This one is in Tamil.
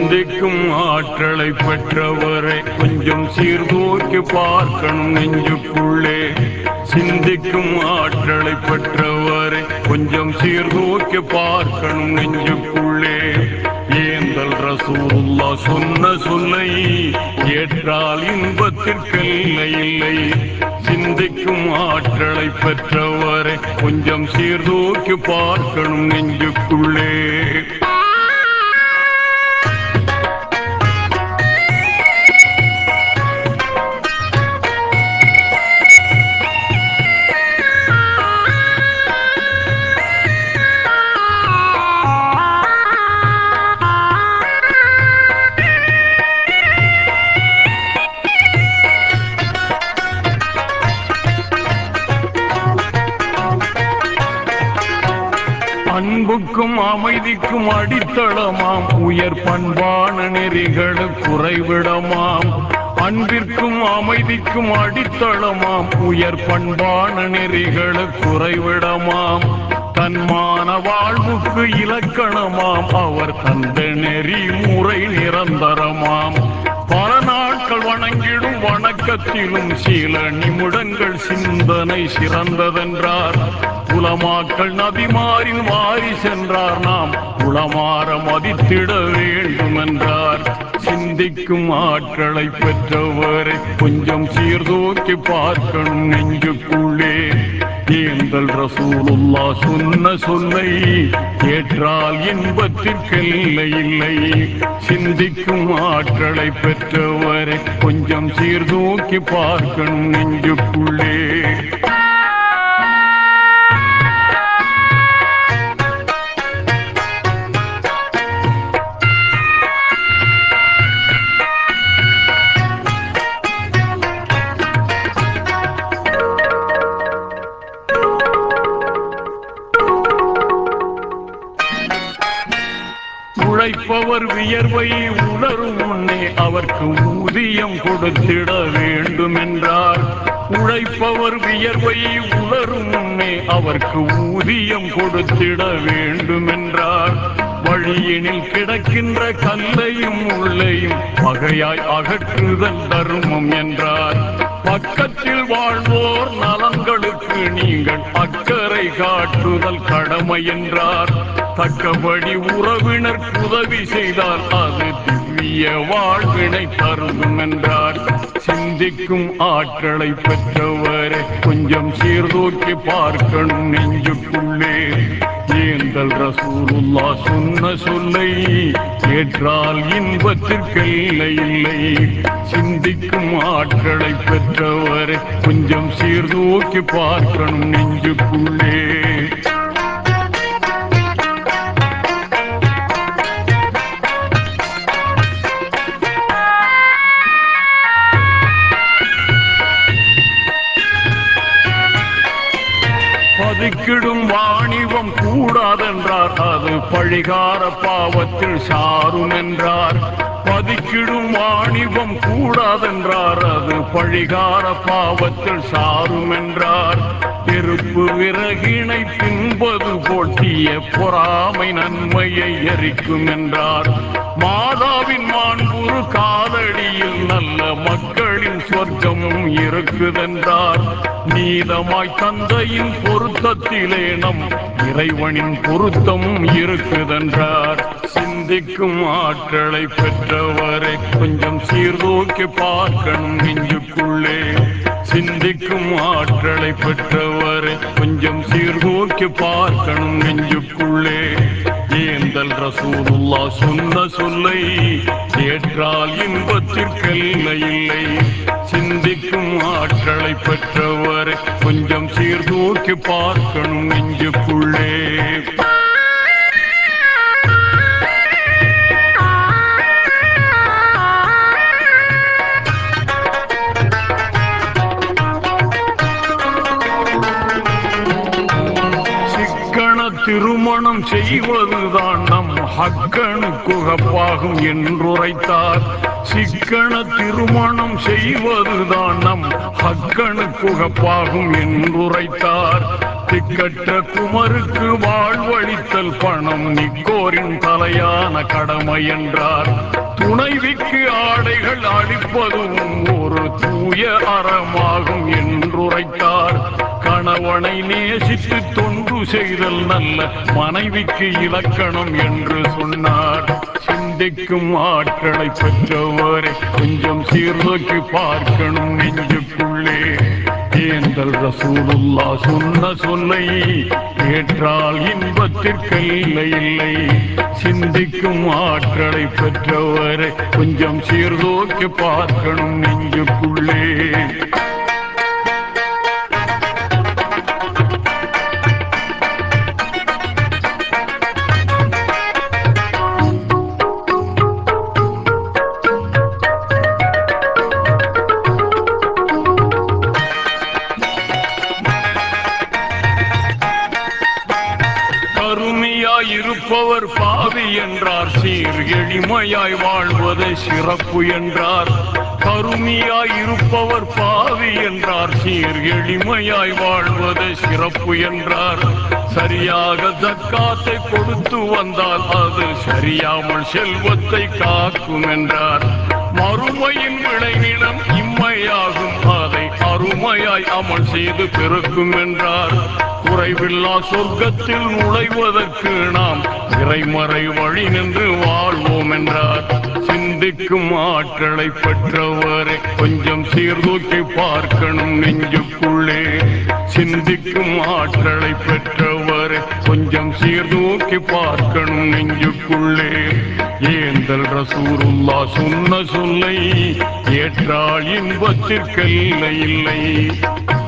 சிந்திக்கும் ஆற்றலை பெற்றவரை கொஞ்சம் சீர்தூக்கி பார்க்கணும் நெஞ்சுக்குள்ளே சிந்திக்கும் ஆற்றலை பெற்றவரை கொஞ்சம் சீர்தூக்கி பார்க்கணும் நெஞ்சுக்குள்ளே ஏந்தல் ரசூலுல்லா சொன்ன சொல்லை ஏற்றால் இன்பத்திற்கெல்லை இல்லை சிந்திக்கும் ஆற்றலை பெற்றவரை கொஞ்சம் சீர்தூக்கி பார்க்கணும் நெஞ்சுக்குள்ளே அன்புக்கும் அமைதிக்கும் அடித்தளமாம் உயர் பண்பான நெறிகள் குறைவிடமாம் அன்பிற்கும் அமைதிக்கும் அடித்தளமாம் உயர் பண்பான நெறிகள் குறைவிடமாம் தன்மான வாழ்வுக்கு இலக்கணமாம் அவர் தந்த நெறி முறை நிரந்தரமாம் பல நாட்கள் வணங்கிடும் வணக்கத்திலும் சில நிமிடங்கள் சிந்தனை சிறந்ததென்றார் குலமாக்கள் நபிமாரின் வாரி சென்றார் நாம் குலமாற மதித்திட வேண்டும் என்றார் சிந்திக்கும் ஆற்றலை பெற்றவரை கொஞ்சம் சீர்தூக்கி பார்க்கணும் நெஞ்சுக்குள்ளே ஏந்தல் ரசூலுல்லா சொன்ன சொல்லை ஏற்றால் இன்பத்திற்கெல்லை இல்லை சிந்திக்கும் ஆற்றலை பெற்றவரை கொஞ்சம் சீர்தூக்கி பார்க்கணும் நெஞ்சுக்குள்ளே உழைப்பவர் வியர்வை உணரும் முன்னே அவர்க்கு ஊதியம் கொடுத்திட வேண்டும் என்றார் உழைப்பவர் வியர்வை உணரும் முன்னே அவர்க்கு ஊதியம் கொடுத்திட வேண்டும் என்றார் வழியினில் கிடக்கின்ற கல்லையும் உள்ளையும் பகையாய் அகற்றுதல் தர்மம் என்றார் பக்கத்தில் வாழ்வோர் நலன்களுக்கு நீங்கள் அக்கறை காட்டுதல் கடமை என்றார் தக்கபடி உறவினர் உதவி செய்தால் அது திவ்ய வாழ்வினை தருகும் என்றார் சிந்திக்கும் ஆற்றலை பெற்றவரை கொஞ்சம் சீர்தூக்கி பார்க்கணும் நெஞ்சுக்குள்ளே ஏந்தல் ரசூலுல்லா சொன்ன சொல்லை ஏற்றால் இன்பத்திற்கெல்லை இல்லை சிந்திக்கும் ஆற்றலை பெற்றவரை கொஞ்சம் சீர்தூக்கி பார்க்கணும் நெஞ்சுக்குள்ளே பதுக்கிடும் வாணிபம் கூடாதென்றார் அது பழிகார பாவத்தில் சாரும் என்றார் பதுக்கிடும் வாணிபம் கூடாதென்றார் அது பழிகார பாவத்தில் சாரும் என்றார் நெருப்பு விறகினை தின்பது போட்டிய பொறாமை நன்மையை எரிக்கும் என்றார் மாதாவின் மாண்புரு காலடியில் நல்ல மக்களின் சொர்க்கமும் இருக்குதென்றார் நீதமாய் தந்தையின் பொருத்தத்திலே நம் இறைவனின் பொருத்தமும் இருக்குதென்றார் சிந்திக்கும் ஆற்றலை பெற்றவரை கொஞ்சம் சீர்தூக்கி பார்க்கணும் நெஞ்சுக்குள்ளே சிந்திக்கும் ஆற்றலை பெற்றவரை கொஞ்சம் சீர்தூக்கி பார்க்கணும் நெஞ்சுக்குள்ளே ஏந்தல் ரசூலுல்லா சொன்ன சொல்லை ஏற்றால் இன்பத்திற்கெல்லை இல்லை சிந்திக்கும் ஆற்றலை பெற்றவரை கொஞ்சம் சீர்தூக்கி பார்க்கணும் நெஞ்சுக்குள்ளே சிக்கன திருமணம் செய்வதுதான் நம் ஹக்கனு குகப்பாகும் என்றுரைத்தார் சிக்கன திருமணம் செய்வதுதான் நம் ஹக்கனு குகப்பாகும் என்றுரைத்தார் திக்கற்ற குமருக்கு வாழ்வழித்தல் பணம் நிக்கோரின் தலையான கடமை என்றார் துணைவிக்கு ஆடைகள் அளிப்பதும் ஒரு தூய அறமாகும் என்றுரைத்தார் கணவனை நேசித்து தொண்டு செய்தல் நல்ல மனைவிக்கு இலக்கணம் என்று சொன்னார் சிந்திக்கும் ஆட்களை பெற்றவரை கொஞ்சம் சீர்தூக்கி பார்க்கணும் நெஞ்சுக்குள்ளே ஏந்தல் ரசூலுல்லா சொன்ன சொல்லை ஏற்றால் இன்பத்திற்கில்லை இல்லை சிந்திக்கும் ஆற்றலை பெற்றவரை கொஞ்சம் சீர்தூக்கி பார்க்கணும் நெஞ்சுக்குள்ளே கருமையாய் இருப்பவர் பாவி என்றார் சீர் எளிமையாய் வாழ்வதை சிறப்பு என்றார் கருமையாய் இருப்பவர் பாவி என்றார் சீர் எளிமையாய் வாழ்வதை சிறப்பு என்றார் சரியாக தக்காத்தை கொடுத்து வந்தால் அது சரியாமல் செல்வத்தை காக்கும் என்றார் மறுமையின் விளைநிலம் இம்மையாகும் அதை அருமையாய் அமல் செய்து பெருக்கும் என்றார் குறைவில்லா சொர்க்கத்தில் நுழைவதற்கு நாம் இறைமறை வழி நின்று வாழ்வோம் என்றார் சிந்திக்கும் ஆற்றலை பெற்றவரை கொஞ்சம் சீர்தூக்கி பார்க்கணும் நெஞ்சுக்குள்ளே சிந்திக்கும் ஆற்றலை பெற்றவரை கொஞ்சம் சீர்தூக்கி பார்க்கணும் நெஞ்சுக்குள்ளே ஏந்தல் ரசூருல்லா சொன்ன சொல்லை ஏற்றால் இன்பத்திற்கில்லை இல்லை